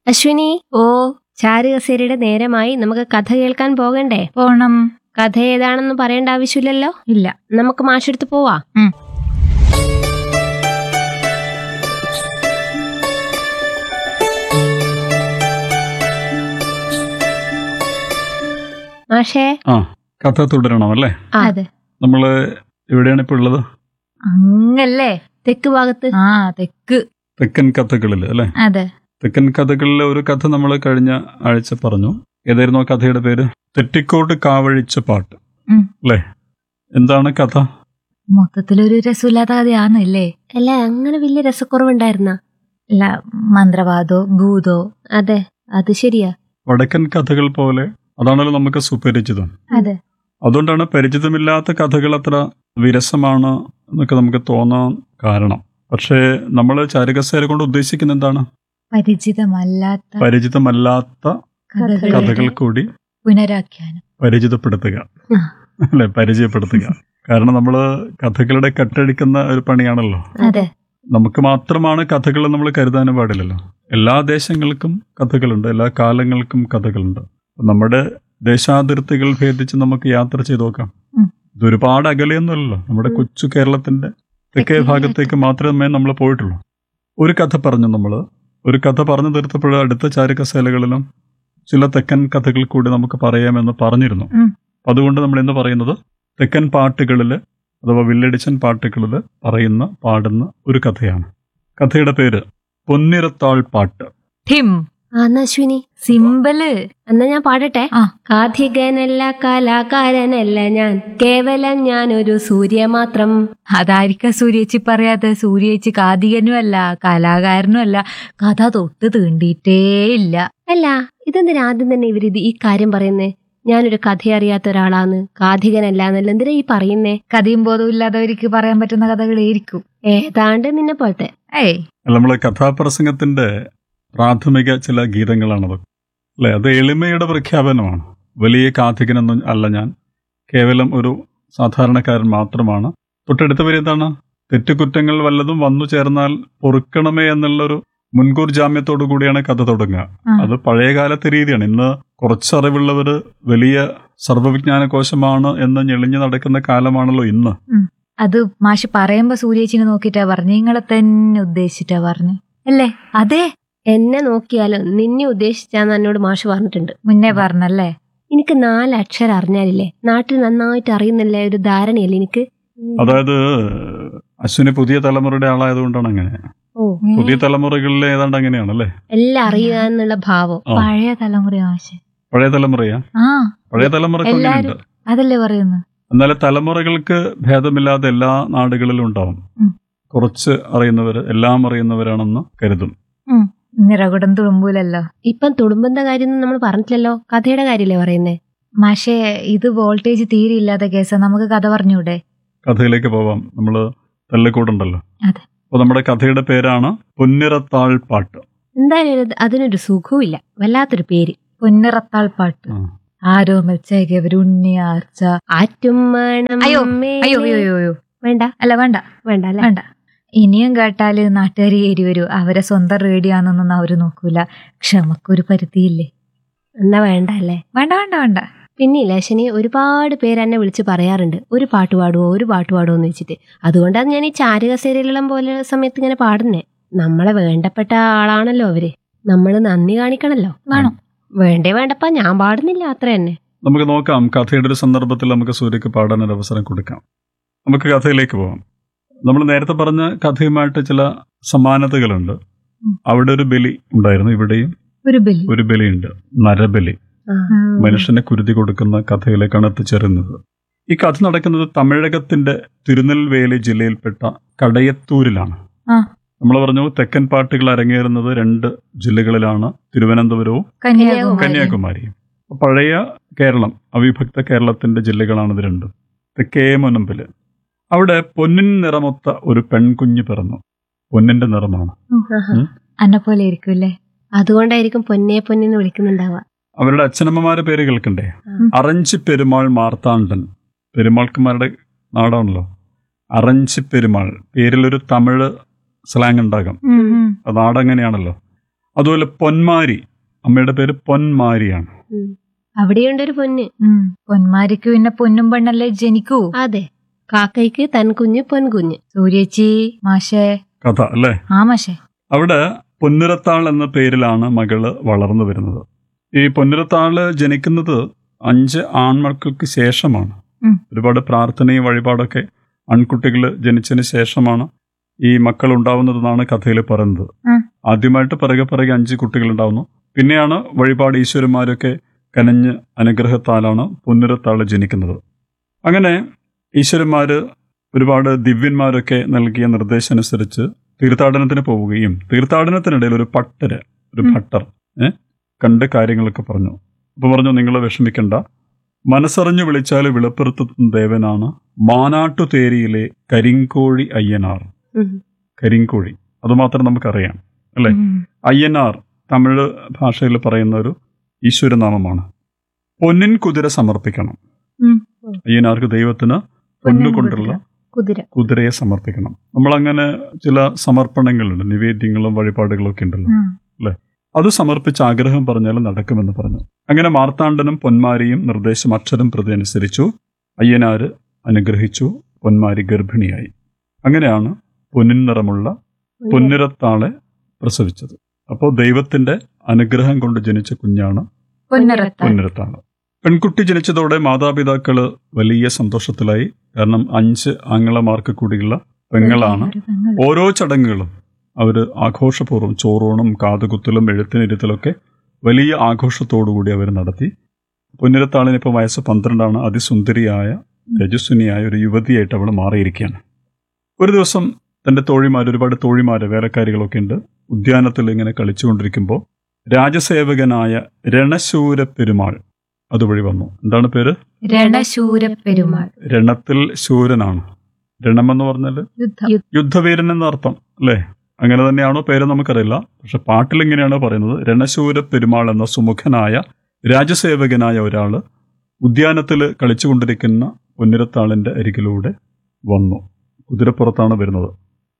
അശ്വിനി ഓ ചാരുകസേരയുടെ നേരമായി നമുക്ക് കഥ കേൾക്കാൻ പോകണ്ടേ പോണം കഥ ഏതാണെന്ന് പറയേണ്ട ആവശ്യമില്ലല്ലോ ഇല്ല നമുക്ക് മാഷെടുത്ത് പോവാ ഉം. മാഷേ ആ കഥ തുടരണം അല്ലേ ആ. അതെ നമ്മൾ എവിടെയാണ് ഇപ്പോൾ ഉള്ളത് അങ്ങല്ലേ തെക്ക് ഭാഗത്ത് ആ തെക്ക് തെക്കൻ കഥകളിൽ അല്ലേ അതെ തെക്കൻ കഥകളിലെ ഒരു കഥ നമ്മൾ കഴിഞ്ഞ ആഴ്ച പറഞ്ഞു ഏതായിരുന്നു ആ കഥയുടെ പേര് തെറ്റിക്കോട്ട് കാവഴിച്ച പാട്ട് ഉം. അല്ലേ എന്താണ് കഥ മൊത്തത്തിലൊരു രസമില്ലാത്ത കഥയാന്നല്ലേ അല്ല അങ്ങനെ വലിയ രസക്കുറവുണ്ടായിരുന്ന അല്ല മന്ത്രവാദോ ഭൂതോ അതെ അത് ശരിയാ വടക്കൻ കഥകൾ പോലെ അതാണല്ലോ നമുക്ക് സുപരിചിതം അതെ അതുകൊണ്ടാണ് പരിചിതമില്ലാത്ത കഥകൾ അത്ര വിരസമാണ് എന്നൊക്കെ നമുക്ക് തോന്നാൻ കാരണം പക്ഷേ നമ്മൾ ചാരുകസേര കൊണ്ട് ഉദ്ദേശിക്കുന്ന എന്താണ് പരിചിതമല്ലാത്ത പരിചിതമല്ലാത്ത കഥകൾ കഥകൾ കൂടി പുനരാഖ്യാനം പരിചിതപ്പെടുത്തുക ആ. അല്ലെ പരിചയപ്പെടുത്തുക കാരണം നമ്മൾ കഥകളുടെ കെട്ടടിക്കുന്ന ഒരു പണിയാണല്ലോ അതെ നമുക്ക് മാത്രമാണ് കഥകൾ നമ്മൾ കരുതാനും പാടില്ലല്ലോ എല്ലാ ദേശങ്ങൾക്കും കഥകളുണ്ട് എല്ലാ കാലങ്ങൾക്കും കഥകളുണ്ട് അപ്പൊ നമ്മുടെ ദേശാതിർത്തികൾ ഭേദിച്ച് നമുക്ക് യാത്ര ചെയ്ത് നോക്കാം ഉം. ഇത് ഒരുപാട് അകലെയൊന്നുമല്ലല്ലോ നമ്മുടെ ഉം. കൊച്ചു കേരളത്തിന്റെ തെക്കേ തെക്കേ ഭാഗത്തേക്ക് മാത്രമേ നമ്മൾ പോയിട്ടുള്ളൂ ഒരു കഥ പറഞ്ഞു നമ്മൾ ഒരു കഥ പറഞ്ഞു തീർത്തപ്പോൾ അടുത്ത ചാരുകസേലകളിലും ചില തെക്കൻ കഥകൾ കൂടി നമുക്ക് പറയാമെന്ന് പറഞ്ഞിരുന്നു ഉം. അതുകൊണ്ട് നമ്മൾ ഇന്ന് പറയുന്നത് തെക്കൻ പാട്ടുകളിൽ അഥവാ വില്ലടിച്ചൻ പാട്ടുകളിൽ പറയുന്ന പാടുന്ന ഒരു കഥയാണ് കഥയുടെ പേര് പൊന്നിരത്താൾ പാട്ട് ഠിം ആ എന്നാ അശ്വിനി സിമ്പല് എന്നാ ഞാൻ പാടട്ടെ ആ. കാഥികനല്ല കലാകാരനല്ല ഞാൻ കേവലം ഞാനൊരു സൂര്യ മാത്രം അതായിരിക്കാം സൂര്യേച്ചി പറയാതെ സൂര്യേച്ചി കാതികനും അല്ല കലാകാരനും അല്ല കഥ തൊട്ട് തീണ്ടിയിട്ടേ ഇല്ല അല്ല ഇതെന്തിനാ ആദ്യം തന്നെ ഇവരിത് ഈ കാര്യം പറയുന്നേ ഞാനൊരു കഥ അറിയാത്ത ഒരാളാന്ന് കാഥികനല്ല എന്നല്ല എന്തിനാ ഈ പറയുന്നേ കഥയും ബോധവും ഇല്ലാത്തവർക്ക് പറയാൻ പറ്റുന്ന കഥകളായിരിക്കും ഏതാണ്ട് നിന്നെ പോലത്തെ ഏയ് നമ്മളെ കഥാപ്രസംഗത്തിന്റെ പ്രാഥമിക ചില ഗീതങ്ങളാണത് അല്ലെ അത് എളിമയുടെ പ്രഖ്യാപനമാണ് വലിയ കാഥികനൊന്നും അല്ല ഞാൻ കേവലം ഒരു സാധാരണക്കാരൻ മാത്രമാണ് തൊട്ടടുത്ത വരി എന്താണ് തെറ്റുകുറ്റങ്ങൾ വല്ലതും വന്നു ചേർന്നാൽ പൊറുക്കണമേ എന്നുള്ളൊരു മുൻകൂർ ജാമ്യത്തോടു കൂടിയാണ് കഥ തുടങ്ങുക ആ. അത് പഴയകാലത്തെ രീതിയാണ് ഇന്ന് കുറച്ചറിവുള്ളവര് വലിയ സർവവിജ്ഞാന കോശമാണ് എന്ന് ഞെളിഞ്ഞു നടക്കുന്ന കാലമാണല്ലോ ഇന്ന് അത് മാഷ് പറയുമ്പോ സൂര്യേച്ചിനെ നോക്കിട്ടാ പറഞ്ഞു നിങ്ങളെ തന്നെ ഉദ്ദേശിച്ചിട്ടാ പറഞ്ഞു അല്ലേ അതെ എന്നെ നോക്കിയാലും നിന്നെ ഉദ്ദേശിച്ചാന്ന് എന്നോട് മാഷ് പറഞ്ഞിട്ടുണ്ട് മുന്നേ പറഞ്ഞല്ലേ എനിക്ക് നാല് അക്ഷരം അറിഞ്ഞാലില്ലേ നാട്ടിൽ നന്നായിട്ട് അറിയുന്നില്ല ഒരു ധാരണയല്ലേ എനിക്ക് അതായത് അശ്വിനി പുതിയ തലമുറയുടെ ആളായതുകൊണ്ടാണ് അങ്ങനെ ഓ പുതിയ തലമുറകളിൽ ഏതാണ്ട് അങ്ങനെയാണ് അല്ലേ എല്ലാം അറിയുക എന്നുള്ള ഭാവം ആ. പഴയ തലമുറ മാഷ് പഴയ തലമുറയാ ആ പഴയ തലമുറക്ക് അങ്ങനെയുണ്ട് അതല്ലേ പറയുന്നു എന്നാൽ തലമുറകൾക്ക് ഭേദമില്ലാതെ എല്ലാ നാടുകളിലും ഉണ്ടാവും ഉം. കുറച്ച് അറിയുന്നവര് എല്ലാം അറിയുന്നവരാണെന്ന് കരുതും നിറകുടം തുളുമ്പൂലല്ലോ ഇപ്പം തുടുമ്പന്റെ കാര്യം നമ്മൾ പറഞ്ഞിട്ടില്ലല്ലോ കഥയുടെ കാര്യല്ലേ പറയുന്നേ മാഷേ ഇത് വോൾട്ടേജ് തീരെ ഇല്ലാത്ത കേസാ നമുക്ക് കഥ പറഞ്ഞൂടെ കഥയിലേക്ക് പോവാം നമ്മള് തല്ലിക്കൂടുണ്ടല്ലോ അതെ. അപ്പൊ നമ്മുടെ കഥയുടെ പേരാണ് പൊന്നിറത്താൾ പാട്ട് എന്തായാലും ഇത് അതിനൊരു സുഖവുമില്ല വല്ലാത്തൊരു പേര് പൊന്നിറത്താൾ പാട്ട് ആ. ആരോമൽ ചേകവരുണ്ണിയാർച്ച ആറ്റും മണം അയ്യോ, മേലെ- അയ്യോ അയ്യോ അയ്യോ, അയ്യോ വേണ്ട അല്ല വേണ്ട വേണ്ട അല്ലേ വേണ്ട ഇനിയും കേട്ടാല് നാട്ടുകാർ ഏരി വരൂ അവരെ സ്വന്തം റേഡിയോ ആണെന്നൊന്നും അവര് നോക്കൂല ക്ഷമക്കൊരു പരിധിയില്ലേ എന്നാ വേണ്ട അല്ലേ വേണ്ട വേണ്ട വേണ്ട പിന്നെ ലക്ഷണി ഒരുപാട് പേര് എന്നെ വിളിച്ച് പറയാറുണ്ട് ഒരു പാട്ട് പാടുവോ ഒരു പാട്ട് പാടുവോ എന്ന് വെച്ചിട്ട് അതുകൊണ്ടാണ് ഞാൻ ഈ ചാരുകസേരയിലുള്ള പോലെ സമയത്ത് ഇങ്ങനെ പാടുന്നേ നമ്മളെ വേണ്ടപ്പെട്ട ആളാണല്ലോ അവര് നമ്മൾ നന്ദി കാണിക്കണല്ലോ വേണം വേണ്ടേ വേണ്ടപ്പ ഞാൻ പാടുന്നില്ല അത്ര തന്നെ നമുക്ക് നോക്കാം കഥയുടെ ഒരു സന്ദർഭത്തിൽ നമുക്ക് സൂര്യക്ക് പാടാൻ ഒരു അവസരം കൊടുക്കാം നമുക്ക് കഥയിലേക്ക് പോവാം നമ്മൾ നേരത്തെ പറഞ്ഞ കഥയുമായിട്ട് ചില സമാനതകളുണ്ട് ഉം. അവിടെ ഒരു ബലി ഉണ്ടായിരുന്നു ഇവിടെയും ഒരു ബലി ഒരു ബലിയുണ്ട് നരബലി മനുഷ്യനെ കുരുതി കൊടുക്കുന്ന കഥയിലേക്കാണ് എത്തിച്ചേരുന്നത് ഈ കഥ നടക്കുന്നത് തമിഴകത്തിന്റെ തിരുനെൽവേലി ജില്ലയിൽപ്പെട്ട കടയത്തൂരിലാണ് ആ. നമ്മൾ പറഞ്ഞു തെക്കൻ പാട്ടുകൾ അരങ്ങേറുന്നത് രണ്ട് ജില്ലകളിലാണ് തിരുവനന്തപുരവും കന്യാകുമാരി കന്യാകുമാരിയും അപ്പൊ പഴയ കേരളം അവിഭക്ത കേരളത്തിന്റെ ജില്ലകളാണ് ഇത് രണ്ടും തെക്കേ മുനമ്പില് അവിടെ പൊന്നിൻ നിറമൊത്ത ഒരു പെൺകുഞ്ഞ് പിറന്നു പൊന്നിന്റെ നിറമാണ് ആഹാ. അന്നെ പോലെ ഇരിക്കൂല്ലേ അതുകൊണ്ടായിരിക്കും പൊന്നെ പൊന്നെന്ന് വിളിക്കുന്നുണ്ടാവുക അവരുടെ അച്ഛനമ്മമാരുടെ പേര് കേൾക്കണ്ടേ ഉം. അറഞ്ചി പെരുമാൾ മാർത്താണ്ഡൻ പെരുമാൾക്കുമാരുടെ നാടാണല്ലോ അറഞ്ചി പെരുമാൾ പേരിലൊരു തമിഴ് സ്ലാങ് ഉണ്ടാകും ആ നാടങ്ങനെയാണല്ലോ അതുപോലെ പൊന്മാരി അമ്മയുടെ പേര് പൊന്മാരിയാണ് ഉം. അവിടെയുണ്ടൊരു പൊന്ന് ഉം. പൊന്മാരിക്ക് പിന്നെ പൊന്നും പെണ്ണല്ലേ ജനിക്കൂ അതെ കാക്കയ്ക്ക് തൻകുഞ്ഞ് പൊൻകുഞ്ഞ് സൂര്യേച്ചി മാഷേ കഥ അല്ലേ ആ മാഷേ അവിടെ പൊന്നുരത്താൾ എന്ന പേരിലാണ് മകള് വളർന്നു വരുന്നത് ഈ പൊന്നുരത്താള് ജനിക്കുന്നത് അഞ്ച് ആൺമക്കൾക്ക് ശേഷമാണ് ഉം. ഒരുപാട് പ്രാർത്ഥനയും വഴിപാടൊക്കെ ആൺകുട്ടികൾ ജനിച്ചതിന് ശേഷമാണ് ഈ മക്കൾ ഉണ്ടാവുന്നതെന്നാണ് കഥയിൽ പറയുന്നത് ഉം. ആദ്യമായിട്ട് പിറകെ പിറകെ അഞ്ച് കുട്ടികൾ ഉണ്ടാവുന്നു പിന്നെയാണ് വഴിപാട് ഈശ്വരന്മാരൊക്കെ കനഞ്ഞ് അനുഗ്രഹത്താലാണ് പൊന്നുരത്താള് ജനിക്കുന്നത് അങ്ങനെ ഈശ്വരന്മാര് ഒരുപാട് ദിവ്യന്മാരൊക്കെ നൽകിയ നിർദ്ദേശം അനുസരിച്ച് തീർത്ഥാടനത്തിന് പോവുകയും തീർത്ഥാടനത്തിനിടയിൽ ഒരു പട്ടര് ഒരു ഉം. ഭട്ടർ ഏ കണ്ട് കാര്യങ്ങളൊക്കെ പറഞ്ഞു അപ്പൊ പറഞ്ഞു നിങ്ങൾ വിഷമിക്കണ്ട മനസ്സറിഞ്ഞു വിളിച്ചാൽ വിളപ്പുറത്തുന്ന ദേവനാണ് മാനാട്ടുതേരിയിലെ കരിങ്കോഴി അയ്യനാർ ഉം. കരിങ്കോഴി അതുമാത്രം നമുക്കറിയാം അല്ലേ ഉം. അയ്യനാർ തമിഴ് ഭാഷയിൽ പറയുന്ന ഒരു ഈശ്വരനാമമാണ് പൊന്നിൻ കുതിര സമർപ്പിക്കണം ഉം. അയ്യനാർക്ക് ദൈവത്തിന് പൊന്നുകൊണ്ടുള്ള കുതിര കുതിരയെ സമർപ്പിക്കണം നമ്മളങ്ങനെ ചില സമർപ്പണങ്ങളുണ്ട് നിവേദ്യങ്ങളും വഴിപാടുകളും ഒക്കെ ഉണ്ടല്ലോ ഉം. അത് സമർപ്പിച്ച് ആഗ്രഹം പറഞ്ഞാൽ നടക്കുമെന്ന് പറഞ്ഞു അങ്ങനെ മാർത്താണ്ഡനും പൊന്മാരിയും നിർദ്ദേശം അക്ഷരം പ്രതി അനുസരിച്ചു അയ്യനാര് അനുഗ്രഹിച്ചു പൊന്മാരി ഗർഭിണിയായി അങ്ങനെയാണ് പൊന്നിൻ നിറമുള്ള പൊന്നിരത്താളെ പ്രസവിച്ചത് അപ്പോൾ ദൈവത്തിന്റെ അനുഗ്രഹം കൊണ്ട് ജനിച്ച കുഞ്ഞാണ് പൊന്നിറത്താൾ പൊന്നിരത്താണ് പെൺകുട്ടി ജനിച്ചതോടെ മാതാപിതാക്കള് വലിയ സന്തോഷത്തിലായി കാരണം അഞ്ച് ആങ്ങളമാർക്ക് കൂടിയുള്ള പെങ്ങളാണ് ഒരു പെങ്ങള്. ഓരോ ചടങ്ങുകളും അവർ ആഘോഷപൂർവ്വം ചോറൂണും കാതുകുത്തലും എഴുത്തിനിരുത്തലൊക്കെ വലിയ ആഘോഷത്തോടുകൂടി അവർ നടത്തി പൊന്നിരത്താളിന് ഇപ്പോൾ വയസ്സ് പന്ത്രണ്ടാണ് അതിസുന്ദരിയായ രജസ്വിനിയായ ഒരു യുവതിയായിട്ട് അവൾ മാറിയിരിക്കുകയാണ് ഒരു ദിവസം തൻ്റെ തോഴിമാർ ഒരുപാട് തോഴിമാർ വേലക്കാരികളൊക്കെ ഉണ്ട് ഉദ്യാനത്തിൽ ഇങ്ങനെ കളിച്ചുകൊണ്ടിരിക്കുമ്പോൾ രാജസേവകനായ രണശൂര പെരുമാൾ അതുവഴി വന്നു എന്താണ് പേര് രണശൂര പെരുമാൾ രണത്തിൽ ശൂരനാണ് രണമെന്ന് പറഞ്ഞാൽ യുദ്ധം യുദ്ധവീരൻ എന്ന അർത്ഥം അല്ലേ അങ്ങനെ തന്നെയാണോ പേര് നമുക്കറിയില്ല പക്ഷെ പാട്ടിൽ ഇങ്ങനെയാണ് പറയുന്നത് രണശൂര പെരുമാൾ എന്ന സുമുഖനായ രാജസേവകനായ ഒരാള് ഉദ്യാനത്തിൽ കളിച്ചുകൊണ്ടിരിക്കുന്ന പൊന്നിരത്താളിന്റെ അരികിലൂടെ വന്നു കുതിരപ്പുറത്താണ് വരുന്നത്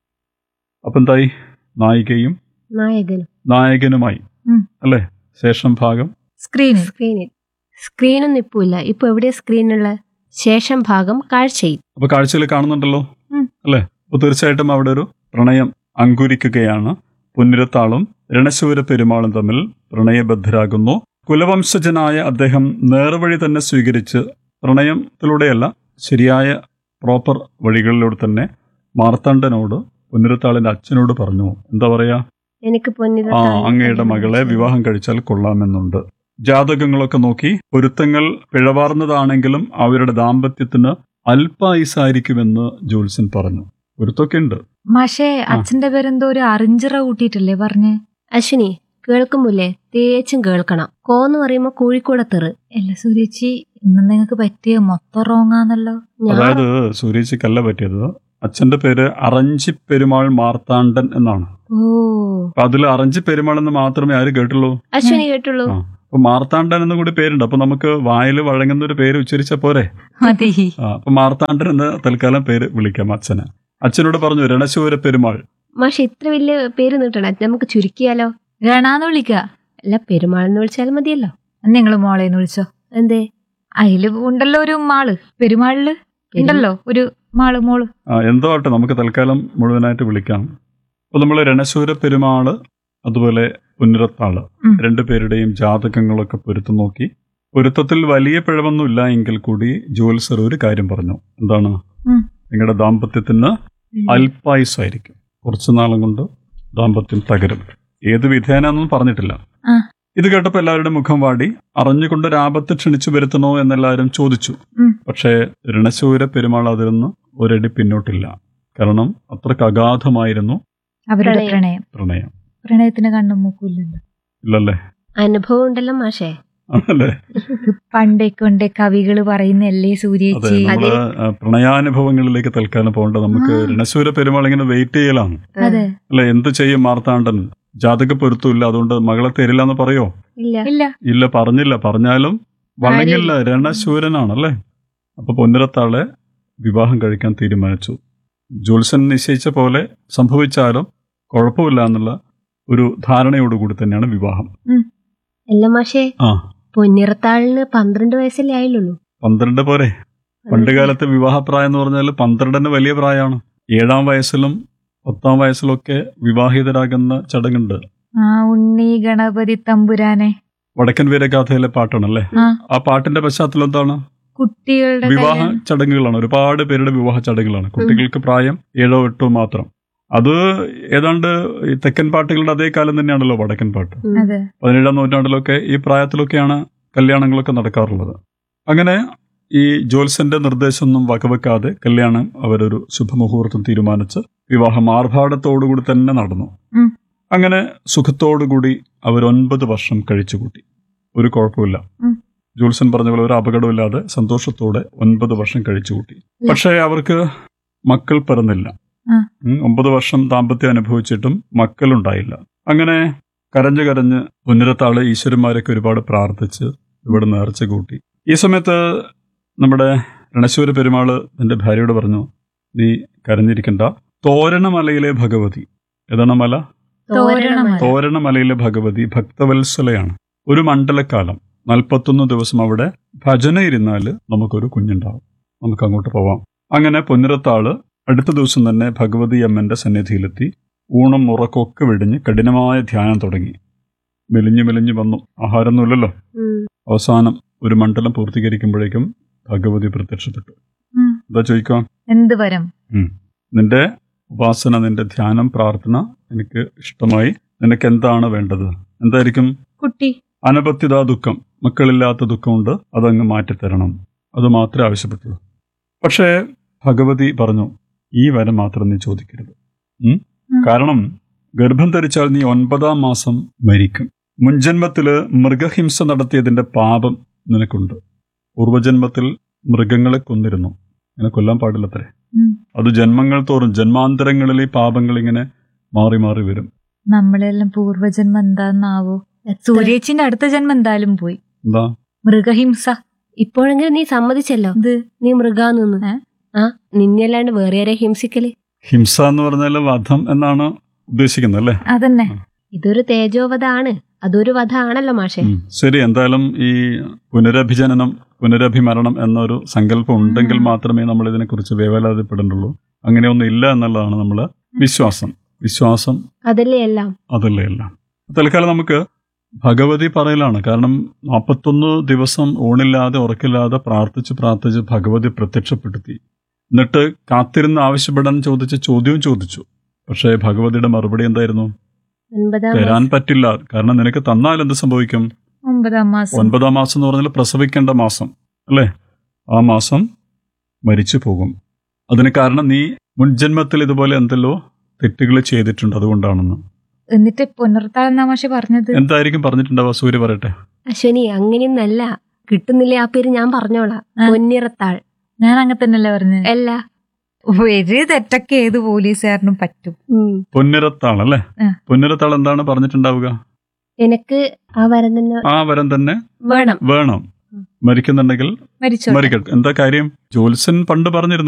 അപ്പൊ എന്തായി നായികയും നായകനും നായകനുമായി ഉം. അല്ലേ ശേഷം ഭാഗം സ്ക്രീനിൽ സ്ക്രീനിൽ സ്ക്രീനൊന്നും ഇപ്പൊ ഇല്ല ഇപ്പൊ എവിടെയാ സ്ക്രീനുള്ള ശേഷം ഭാഗം കാഴ്ചയിൽ അപ്പൊ കാഴ്ചയിൽ കാണുന്നുണ്ടല്ലോ ഉം. അല്ലേ അപ്പൊ തീർച്ചയായിട്ടും അവിടെ ഒരു പ്രണയം അങ്കുരിക്കുകയാണ് പുന്നിരത്താളും രണശൂര പെരുമാളും തമ്മിൽ പ്രണയബദ്ധരാകുന്നു കുലവംശജനായ അദ്ദേഹം നേർവഴി തന്നെ സ്വീകരിച്ച് പ്രണയത്തിലൂടെയല്ല ശരിയായ പ്രോപ്പർ വഴികളിലൂടെ തന്നെ മാർത്താണ്ഡനോട് പുന്നിരത്താളിന്റെ അച്ഛനോട് പറഞ്ഞു എന്താ പറയാ എനിക്ക് പൊന്നിര ആ അങ്ങയുടെ മകളെ വിവാഹം കഴിച്ചാൽ കൊള്ളാമെന്നുണ്ട് ജാതകങ്ങളൊക്കെ നോക്കി പൊരുത്തങ്ങൾ പിഴവാർന്നതാണെങ്കിലും അവരുടെ ദാമ്പത്യത്തിന് അല്പായുസായിരിക്കുമെന്ന് ജോത്സ്യൻ പറഞ്ഞു പൊരുത്തൊക്കെ ഉണ്ട് മാഷേ അച്ഛന്റെ പേരെന്തോ ഒരു അറിഞ്ചിറ കൂട്ടിയിട്ടല്ലേ പറഞ്ഞ് അശ്വിനി കേൾക്കുമ്പോലെ തേച്ചും കേൾക്കണം കോന്ന് പറയുമ്പോ കോഴിക്കോടത്തെറ് അല്ല സൂര്യേച്ചി ഇന്ന് നിങ്ങൾക്ക് പറ്റിയ മൊത്തം റോങ്ങാന്നല്ലോ ഞാൻ അതായത് സൂര്യച്ചിക്കല്ല പറ്റിയത് അച്ഛന്റെ പേര് അറഞ്ചി പെരുമാൾ മാർത്താണ്ഡൻ എന്നാണ് ഓ അപ്പൊ അതിൽ അറഞ്ചി പെരുമാൾ എന്ന് മാത്രമേ ആര് കേട്ടുള്ളൂ അശ്വിനി കേട്ടുള്ളൂ ആ. അപ്പൊ മാർത്താണ്ഡൻ എന്നും കൂടി പേരുണ്ട് അപ്പൊ നമുക്ക് വായിൽ വഴങ്ങുന്ന ഒരു പേര് ഉച്ചരിച്ച പോരെ മതി ആ, അപ്പൊ മാർത്താണ്ഡൻ എന്ന് തൽക്കാലം പേര് വിളിക്കാം അച്ഛന് അച്ഛനോട് പറഞ്ഞു രണശൂര പെരുമാൾ മാഷെ ഇത്ര വലിയ പേര് നീട്ടണം നമുക്ക് ചുരുക്കിയാലോ രണാന്ന് വിളിക്ക അല്ല പെരുമാളെന്ന് വിളിച്ചാൽ മതിയല്ലോ നിങ്ങൾ മോളേന്ന് വിളിച്ചോ എന്തേ അതില് ഉണ്ടല്ലോ ഒരു മാള് പെരുമാളില് ഉണ്ടല്ലോ ഒരു മാള് മോള് ആ, എന്തോ ആട്ടെ നമുക്ക് തൽക്കാലം മുഴുവനായിട്ട് വിളിക്കാം അപ്പൊ നമ്മൾ രണശൂര പെരുമാള് അതുപോലെ പുന്നരത്താള് ഉം. രണ്ടുപേരുടെയും ജാതകങ്ങളൊക്കെ പൊരുത്തം നോക്കി പൊരുത്തത്തിൽ വലിയ പിഴവൊന്നുമില്ല എങ്കിൽ കൂടി ജോത്സർ ഒരു കാര്യം പറഞ്ഞു എന്താണ് ഉം. നിങ്ങളുടെ ദാമ്പത്യത്തിന് അല്പായുസായിരിക്കും കുറച്ചു നാളും കൊണ്ട് ദാമ്പത്യം തകരും ഏത് വിധേനൊന്നും പറഞ്ഞിട്ടില്ല ആ. ഇത് കേട്ടപ്പോൾ എല്ലാവരുടെ മുഖം വാടി അറിഞ്ഞുകൊണ്ട് ഒരാപത്ത് ക്ഷണിച്ചു വരുത്തണോ എന്നെല്ലാവരും ചോദിച്ചു ഉം. പക്ഷേ രണശൂര പെരുമാൾ അതിൽ നിന്ന് ഒരടി പിന്നോട്ടില്ല കാരണം അത്രക്ക് അഗാധമായിരുന്നു അവരുടെ പ്രണയം. പ്രണയം പ്രണയം പ്രണയത്തിന് കണ്ണും മൂക്കില്ലല്ലോ ഇല്ലല്ലേ അനുഭവം ഉണ്ടല്ലോ മാഷേ ആണല്ലേ പണ്ടേ കൊണ്ടേ കവികള് പറയുന്നല്ലേ അതെ സൂര്യേച്ചി നമ്മള് ആ, പ്രണയാനുഭവങ്ങളിലേക്ക് തൽക്കാലം പോകണ്ട നമുക്ക് ആ. രണശൂര പെരുമാൾ ഇങ്ങനെ വെയിറ്റ് ചെയ്യലാണ് അതെ അല്ലെ എന്ത് ചെയ്യും മാർത്താണ്ഡൻ ജാതക പൊരുത്തമില്ല അതുകൊണ്ട് മകളെ തരില്ല എന്ന് പറയോ ഇല്ല ഇല്ല ഇല്ല പറഞ്ഞില്ല പറഞ്ഞാലും വഴങ്ങില്ല രണശൂരനാണല്ലേ അപ്പൊ പൊന്നിരത്താളെ വിവാഹം കഴിക്കാൻ തീരുമാനിച്ചു ജോത്സൻ നിശ്ചയിച്ച പോലെ സംഭവിച്ചാലും കുഴപ്പമില്ല എന്നുള്ള ഒരു ധാരണയോടുകൂടി തന്നെയാണ് വിവാഹം അല്ല മാഷേ ആ പൊന്നിറത്താളിന് പന്ത്രണ്ട് വയസ്സല്ലേ ആയില്ലുള്ളൂ പന്ത്രണ്ട് പോരെ പണ്ട് കാലത്തെ വിവാഹപ്രായം എന്ന് പറഞ്ഞാൽ പന്ത്രണ്ടിന് വലിയ പ്രായമാണ് ഏഴാം വയസ്സിലും പത്താം വയസ്സിലൊക്കെ വിവാഹിതരാകുന്ന ചടങ്ങുണ്ട് ആ ഉണ്ണി ഗണപതി തമ്പുരാനെ വടക്കൻ വീരഗാഥയിലെ പാട്ടാണല്ലേ ആ ആ പാട്ടിന്റെ പശ്ചാത്തലം എന്താണ് കുട്ടികളുടെ വിവാഹ കല്യാണം. ചടങ്ങുകളാണ് ഒരുപാട് പേരുടെ വിവാഹ ചടങ്ങുകളാണ് കുട്ടികൾക്ക് പ്രായം ഏഴോ എട്ടോ മാത്രം അത് ഏതാണ്ട് ഈ തെക്കൻ പാട്ടുകളുടെ അതേ കാലം തന്നെയാണല്ലോ വടക്കൻ പാട്ട് ഉം. അതെ പതിനേഴാം നൂറ്റാണ്ടിലൊക്കെ ഈ പ്രായത്തിലൊക്കെയാണ് കല്യാണങ്ങളൊക്കെ നടക്കാറുള്ളത് അങ്ങനെ ഈ ജോത്സന്റെ നിർദ്ദേശമൊന്നും വകവെക്കാതെ കല്യാണം അവരൊരു ശുഭമുഹൂർത്തം തീരുമാനിച്ച് വിവാഹം ആർഭാടത്തോടുകൂടി തന്നെ നടന്നു ഉം. അങ്ങനെ സുഖത്തോടുകൂടി അവർ ഒൻപത് വർഷം കഴിച്ചുകൂട്ടി ഒരു കുഴപ്പമില്ല ഉം. ജോത്സൻ പറഞ്ഞ പോലെ ഒരു അപകടമില്ലാതെ സന്തോഷത്തോടെ ഒൻപത് വർഷം കഴിച്ചുകൂട്ടി പക്ഷേ അവർക്ക് മക്കൾ പിറന്നില്ല ആ. ഉം, ഒമ്പത് വർഷം ദാമ്പത്യം അനുഭവിച്ചിട്ടും മക്കളുണ്ടായില്ല അങ്ങനെ കരഞ്ഞു കരഞ്ഞ് പുനരത്താള് ഈശ്വരന്മാരൊക്കെ ഒരുപാട് പ്രാർത്ഥിച്ച് ഇവിടെ നേർച്ച കൂട്ടി ഈ സമയത്ത് നമ്മുടെ രണശൂര പെരുമാള് തന്റെ ഭാര്യയോട് പറഞ്ഞു നീ കരഞ്ഞിരിക്കണ്ട തോരണമലയിലെ ഭഗവതി ഏതാണ് മല തോരണമല. തോരണമലയിലെ ഭഗവതി ഭക്തവത്സലയാണ് ഒരു മണ്ഡലക്കാലം നാൽപ്പത്തൊന്ന് ദിവസം അവിടെ ഭജന ഇരുന്നാല് നമുക്കൊരു കുഞ്ഞുണ്ടാവും നമുക്ക് അങ്ങോട്ട് പോവാം അങ്ങനെ പൊന്നിരത്താള് അടുത്ത ദിവസം തന്നെ ഭഗവതി അമ്മന്റെ സന്നിധിയിലെത്തി ഊണം ഉറക്കമൊക്കെ വെടിഞ്ഞ് കഠിനമായ ധ്യാനം തുടങ്ങി മെലിഞ്ഞു മെലിഞ്ഞു വന്നു ആഹാരമൊന്നുമില്ലല്ലോ ഉം. അവസാനം ഒരു മണ്ഡലം പൂർത്തീകരിക്കുമ്പോഴേക്കും ഭഗവതി പ്രത്യക്ഷപ്പെട്ടു ഉം. എന്താ ചോദിക്കാം എന്ത് വരം നിന്റെ ഉപാസന നിന്റെ ധ്യാനം പ്രാർത്ഥന എനിക്ക് ഇഷ്ടമായി നിനക്ക് എന്താണ് വേണ്ടത് എന്തായിരിക്കും കുട്ടി അനപത്യത ദുഃഖം മക്കളില്ലാത്ത ദുഃഖമുണ്ട് അതങ്ങ് മാറ്റിത്തരണം അത് മാത്രമേ ആവശ്യപ്പെട്ടുള്ളൂ പക്ഷേ ഭഗവതി പറഞ്ഞു ഈ വരം മാത്രം നീ ചോദിക്കരുത് ഉം? ഉം. കാരണം ഗർഭം ധരിച്ചാൽ നീ ഒൻപതാം മാസം മരിക്കും മുൻജന്മത്തില് മൃഗഹിംസ നടത്തിയതിന്റെ പാപം നിനക്കുണ്ട് പൂർവജന്മത്തിൽ മൃഗങ്ങളെ കൊന്നിരുന്നു അങ്ങനെ കൊല്ലാൻ പാടില്ലത്രേ ഉം. അത് ജന്മങ്ങൾ തോറും ജന്മാന്തരങ്ങളിൽ ഈ പാപങ്ങൾ ഇങ്ങനെ മാറി മാറി വരും നമ്മളെല്ലാം പൂർവജന്മം എന്താന്നാവോ സൂര്യേച്ചിന്റെ അടുത്ത ജന്മം എന്തായാലും പോയി എന്താ മൃഗഹിംസ ഇപ്പോഴെങ്കിലും നീ സമ്മതിച്ചല്ലോ ഇത് നീ മൃഗാന്നു ഏ? ആ നിന്നെയല്ലാണ്ട് വേറെ ആരെ ഹിംസിക്കല് ഹിംസ എന്ന് പറഞ്ഞാൽ വധം എന്നാണ് ഉദ്ദേശിക്കുന്നത് അല്ലേ അതന്നെ ഇതൊരു തേജോവധാണ് അതൊരു വധാണല്ലോ മാഷെ ഉം. ശരി എന്തായാലും ഈ പുനരഭിജനനം പുനരഭിമരണം എന്നൊരു സങ്കല്പം ഉണ്ടെങ്കിൽ ഉം. മാത്രമേ നമ്മൾ ഇതിനെക്കുറിച്ച് വേവലാതിപ്പെടേണ്ടുള്ളൂ അങ്ങനെയൊന്നും ഇല്ല എന്നുള്ളതാണ് നമ്മളെ വിശ്വാസം വിശ്വാസം അതല്ലേ എല്ലാം അതല്ലേ എല്ലാം തൽക്കാലം നമുക്ക് ഭഗവതി പറയലാണ് കാരണം നാൽപ്പത്തൊന്ന് ദിവസം ഊണില്ലാതെ ഉറക്കില്ലാതെ പ്രാർത്ഥിച്ച് പ്രാർത്ഥിച്ച് ഭഗവതി പ്രത്യക്ഷപ്പെടുത്തി എന്നിട്ട് കാത്തിരുന്ന് ആവശ്യപ്പെടാൻ ചോദിച്ച ചോദ്യവും ചോദിച്ചു പക്ഷേ ഭഗവതിയുടെ മറുപടി എന്തായിരുന്നു ഒൻപതാം തരാൻ പറ്റില്ല കാരണം നിനക്ക് തന്നാൽ എന്ത് സംഭവിക്കും ഒമ്പതാം മാസം ഒൻപതാം മാസം എന്ന് പറഞ്ഞാൽ പ്രസവിക്കേണ്ട മാസം അല്ലേ ആ മാസം മരിച്ചു പോകും അതിന് കാരണം നീ മുൻജന്മത്തിൽ ഇതുപോലെ എന്തെല്ലോ തെറ്റുകൾ ചെയ്തിട്ടുണ്ട് അതുകൊണ്ടാണെന്ന് എന്നിട്ട് പുനർത്താളെന്നാ മാഷെ പറഞ്ഞത് എന്തായിരിക്കും പറഞ്ഞിട്ടുണ്ടാവുക സൂര്യ പറയട്ടെ അശ്വനി അങ്ങനെയൊന്നല്ല കിട്ടുന്നില്ലേ ആ പേര് ഞാൻ പറഞ്ഞോളാം ആ. പൊന്നിറത്താൾ ഞാൻ അങ്ങനെ തന്നെയല്ലേ പറഞ്ഞത് അല്ല ഒരു തെറ്റൊക്കെ ഏത് പോലീസുകാരനും പറ്റും ഉം. പൊന്നിരത്താൾ അല്ലേ ആ. പൊന്നിരത്താൾ എന്താണ് പറഞ്ഞിട്ടുണ്ടാവുക എനക്ക് ആ വരം തന്നെ ആ വരം തന്നെ വേണം വേണം മരിക്കുന്നുണ്ടെങ്കിൽ മരിച്ചോ മരിക്കട്ടെ എന്താ കാര്യം ജോത്സൻ പണ്ട് പറഞ്ഞിരുന്നു